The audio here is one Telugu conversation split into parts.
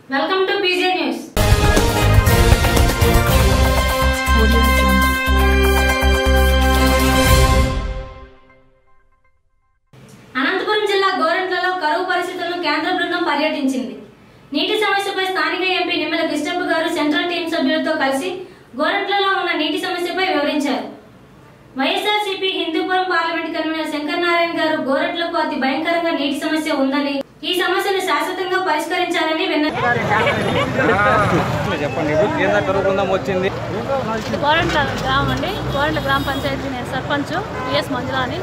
Welcome to PJ news Anantapuram జిల్లా గోరంట్లలో కరువు పరిస్థితులను కేంద్ర బృందం పర్యటించింది నీటి సమస్యపై స్థానిక ఎంపీ నిమ్మల కిష్టప్ప గారు సెంట్రల్ టీం సభ్యులతో కలిసి గోరంట్లలో ఉన్న నీటి సమస్యపై వివరించారు వైఎస్ఆర్సీపీ హిందూపురం పార్లమెంట్ కన్వీనర్ శంకర్ నారాయణ గారు గోరంట్లకు అతి భయంకరంగా నీటి సమస్య ఉందని ఈ సమస్యను శాశ్వతంగా పరిష్కరించాలని విన్నారు చెప్పండి ఇప్పుడు కేంద్ర కరువు బృందం వచ్చింది కోరంట్ల గ్రామం అండి కోరంట్ల గ్రామ పంచాయతీ నేను సర్పంచ్ పిఎస్ మంజుల అని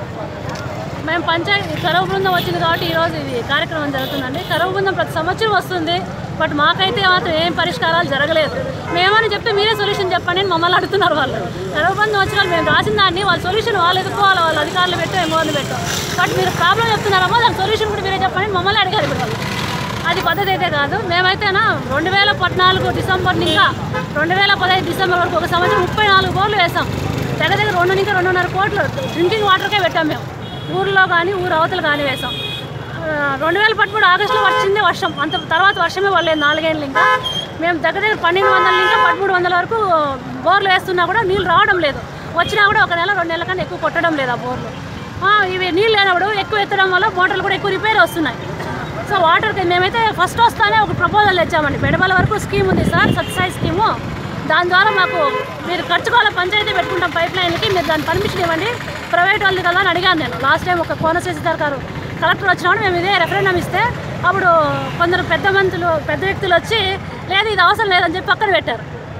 మేము పంచాయతీ కరువు బృందం వచ్చింది కాబట్టి ఈరోజు ఇది కార్యక్రమం జరుగుతుందండి కరువు బృందం ప్రతి సంవత్సరం వస్తుంది బట్ మాకైతే మాత్రం ఏం పరిష్కారాలు జరగలేదు మేమని చెప్తే మీరే సొల్యూషన్ చెప్పండి అని మమ్మల్ని అడుగుతున్నారు వాళ్ళు కరువు బృందం వచ్చిన వాళ్ళు మేము రాసిన దాన్ని వాళ్ళ సొల్యూషన్ వాళ్ళు ఎదుర్కోవాలి వాళ్ళ అధికారులు పెట్టో ఎంఓలు పెట్టో బట్ మీరు ప్రాబ్లం చెప్తున్నారమ్మో దాని సొల్యూషన్ కూడా మీరే చెప్పండి అని మమ్మల్ని అడిగారు ఇప్పుడు వాళ్ళు. అది పద్ధతి అయితే కాదు మేమైతేనా రెండు వేల పద్నాలుగు డిసెంబర్ ఇంకా రెండు వేల పదహైదు డిసెంబర్ వరకు ఒక సంవత్సరం ముప్పై నాలుగు బోర్లు వేసాం దగ్గర దగ్గర రెండు నుంచి రెండున్నర కోట్లు డ్రింకింగ్ వాటర్కే పెట్టాం మేము ఊర్లో కానీ ఊరు అవతలు కానీ వేసాం ఆ, రెండు వేల పదమూడు ఆగస్టులో వచ్చింది వర్షం అంత తర్వాత వర్షమే పడలేదు నాలుగేళ్ళు ఇంకా మేము దగ్గర దగ్గర పన్నెండు వందల ఇంకా పదమూడు వందల వరకు బోర్లు వేస్తున్నా కూడా నీళ్ళు రావడం లేదు వచ్చినా కూడా ఒక నెల రెండు నెలల కన్నా ఎక్కువ కొట్టడం లేదు ఆ బోర్లు ఆ, ఇవి నీళ్ళు లేనప్పుడు ఎక్కువ ఎత్తడం వల్ల మోటార్లు కూడా ఎక్కువ రిపేర్ వస్తున్నాయి సో వాటర్కి మేమైతే ఫస్ట్ వస్తానే ఒక ప్రపోజల్ తెచ్చామండి బెడబల వరకు స్కీమ్ ఉంది సార్ సత్సాయి స్కీము దాని ద్వారా మాకు మీరు ఖర్చుకోవాలి పంచాయతీ పెట్టుకుంటాం పైప్ లైన్కి మీరు దాని పర్మిషన్ ఇవ్వండి ప్రైవేట్ వాళ్ళది కదా అని అడిగాను నేను లాస్ట్ టైం ఒక కోన శశిధర్ గారు కలెక్టర్ వచ్చినప్పుడు మేము ఇదే రెఫరెండం ఇస్తే అప్పుడు కొందరు పెద్ద మంత్రులు పెద్ద వ్యక్తులు వచ్చి లేదు ఇది అవసరం లేదని చెప్పి పక్కన పెట్టారు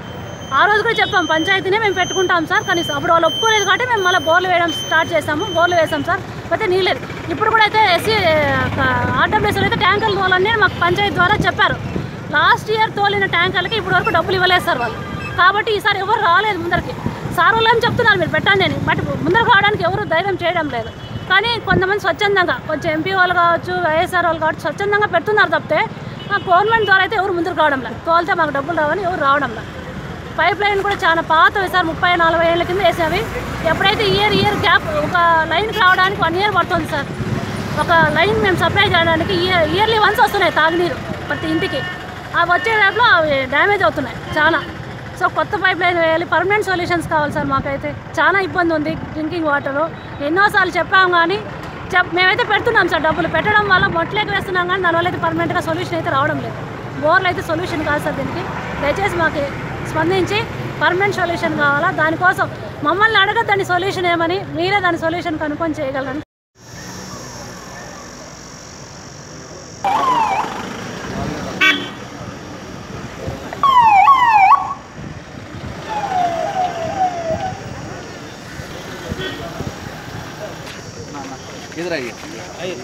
ఆ రోజు కూడా చెప్పాం పంచాయతీనే మేము పెట్టుకుంటాం సార్ కానీ అప్పుడు వాళ్ళు ఒప్పుకోలేదు కాబట్టి మేము మళ్ళీ బోర్లు వేయడం స్టార్ట్ చేసాము బోర్లు వేసాం సార్ అయితే నీళ్ళు ఇప్పుడు కూడా అయితే ఎస్సీ ఆర్డబ్ల్యూఎస్లో అయితే ట్యాంకర్లు తోలని మాకు పంచాయతీ ద్వారా చెప్పారు లాస్ట్ ఇయర్ తోలిన ట్యాంకర్లకి ఇప్పుడు వరకు డబ్బులు ఇవ్వలేదు సార్ వాళ్ళు కాబట్టి ఈసారి ఎవరు రాలేదు ముందరికి సార్ వాళ్ళు ఏం చెప్తున్నారు మీరు పెట్టండి అని బట్ ముందరకు రావడానికి ఎవరు ధైర్యం చేయడం లేదు కానీ కొంతమంది స్వచ్ఛందంగా కొంచెం ఎంపీ వాళ్ళు కావచ్చు వైఎస్ఆర్ వాళ్ళు కావచ్చు స్వచ్ఛందంగా పెడుతున్నారు తప్పితే గవర్నమెంట్ ద్వారా అయితే ఎవరు ముందుకు రావడం లేదు తోలితే మాకు డబ్బులు రావని ఎవరు రావడం లేదు పైప్ లైన్ కూడా చాలా పాతవి సార్ ముప్పై నలభై ఏళ్ళ కింద వేసేవి ఎప్పుడైతే ఇయర్ ఇయర్ గ్యాప్ ఒక లైన్కి రావడానికి వన్ ఇయర్ పడుతుంది సార్ ఒక లైన్ మేము సప్లై చేయడానికి ఇయర్ ఇయర్లీ వన్స్ వస్తున్నాయి తాగునీరు ప్రతి ఇంటికి అవి వచ్చే దాంట్లో అవి డ్యామేజ్ అవుతున్నాయి చాలా సో కొత్త పైప్ లైన్ వేయాలి పర్మనెంట్ సొల్యూషన్స్ కావాలి సార్ మాకైతే చాలా ఇబ్బంది ఉంది డ్రింకింగ్ వాటర్ ఎన్నోసార్లు చెప్పాం కానీ చెప్ మేమైతే పెడుతున్నాం సార్ డబ్బులు పెట్టడం వల్ల మొట్లేకి వేస్తున్నాం కానీ దానివల్ల అయితే పర్మనెంట్గా సొల్యూషన్ అయితే రావడం లేదు బోర్లు అయితే సొల్యూషన్ కాదు సార్ దీనికి దయచేసి మాకు స్పందించి పర్మనెంట్ సొల్యూషన్ కావాలా దానికోసం మమ్మల్ని అడగద్దని సొల్యూషన్ ఏమని మీరే దాని సొల్యూషన్ కనుక్కొని చేయగలరని इधर आइए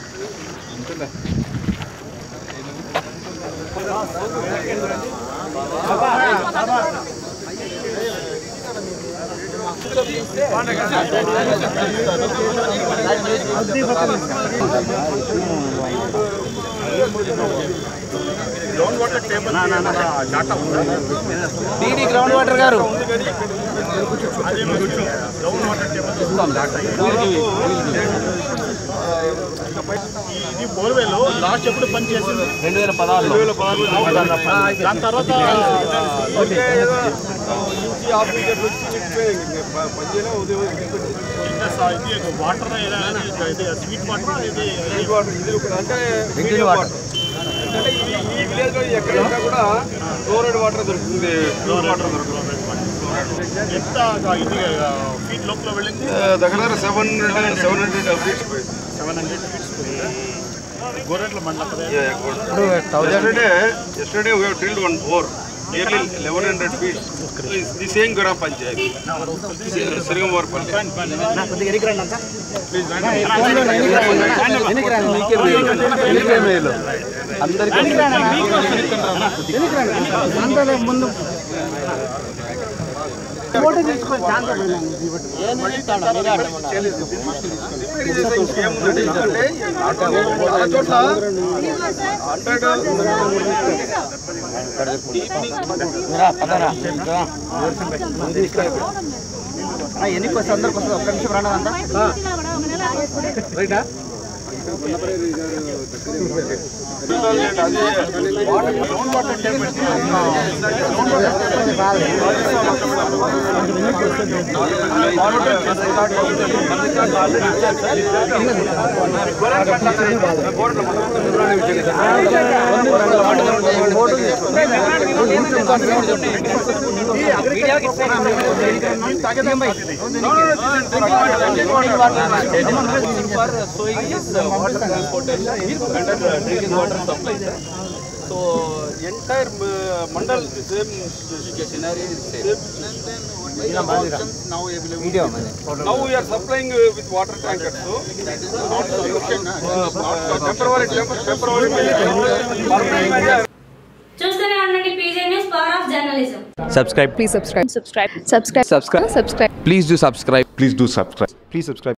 డీడీ గ్రౌండ్ వాటర్ గారు ఇది బోర్వెల్ లాస్ట్ ఎప్పుడు పని చేసింది రెండు వేల పదహారులో దాని తర్వాత ఇంకా సా- ఇది వాటర్ ఇది స్వీట్ వాటర్ ఇది డ్రింకింగ్ వాటర్ అంటే ఈ ఈ విలేజ్ లో ఎక్కడైనా కూడా క్లోరైడ్ వాటర్ దొరుకుతుంది ప్యూర్ వాటర్ దొరుకుతుంది ఎంత ఇది ఫీట్ లోపల వెళ్ళింది దగ్గర దగ్గర seven hundred seven hundred feets seven hundred feets Goretla మండలం కదా yesterday yesterday we have drilled one bore nearly eleven hundred feets the same గ్రామ పంచాయతీ సిరిగంవారపల్లి అందరికీ చాలా చోట్ల హండ్రెడ్ ఎన్నికి వస్తే అందరికి వస్తుంది ఒక్క నిమిషం రానా అంతా రైటా So entire uh, mandal same scenario is same. Video మరి Now we are supplying uh, with water tankers. So uh, uh, temporary temp- temporary measure, permanent measure. చూస్తూనే ఉండండి PJ news power of journalism subscribe Please subscribe. Subscribe. Subscribe. subscribe Subscribe. please do subscribe Please do subscribe. Please subscribe.